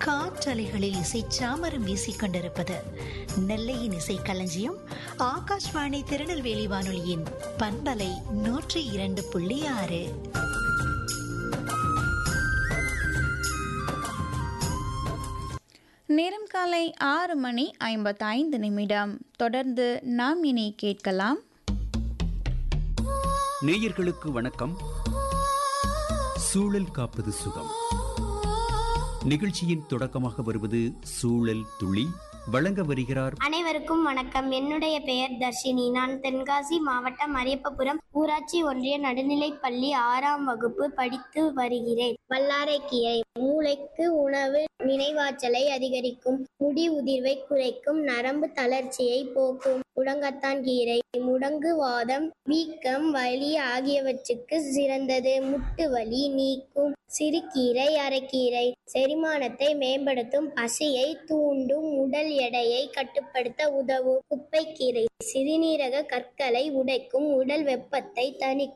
காற்றலைகளில் இசை சாமரம் வீசிக் கொண்டிருப்பது நெல்லையின் இசை களஞ்சியம் ஆகாஷ்வாணி திருநெல்வேலி வானொலியின் பண்பலை நூற்றி இரண்டு புள்ளி ஆறு நேரம் காலை ஆறு மணி ஐம்பத்தைந்து நிமிடம் தொடர்ந்து நாம் இனி கேட்கலாம் நேயர்களுக்கு வணக்கம் சூழல் காப்பது சுகம் நிகழ்ச்சியின் தொடக்கமாக வருவது சூழல் துளி வழங்க வருகிறார் அனைவருக்கும் வணக்கம் என்னுடைய பெயர் தர்ஷினி நான் தென்காசி மாவட்டம் அரியப்பபுரம் ஊராட்சி ஒன்றிய நடுநிலைப் பள்ளி ஆறாம் வகுப்பு படித்து வருகிறேன் வல்லாரைக்கீரை மூளைக்கு உணவு நினைவாற்றலை அதிகரிக்கும் முடி உதிர்வை குறைக்கும் நரம்பு தளர்ச்சியை போக்கும் முடங்கத்தான் கீரை முடங்கு வாதம் வீக்கம் வலி ஆகியவற்றுக்கு சிறந்தது முட்டு வலி நீக்கும் சிறுகீரை அரைக்கீரை செரிமானத்தை மேம்படுத்தும் பசியை தூண்டும் உடல் எடையை கட்டுப்படுத்த உதவும் குப்பைக்கீரை சிறுநீரக கற்களை உடைக்கும் உடல் வெப்பத்தை தணிக்கும்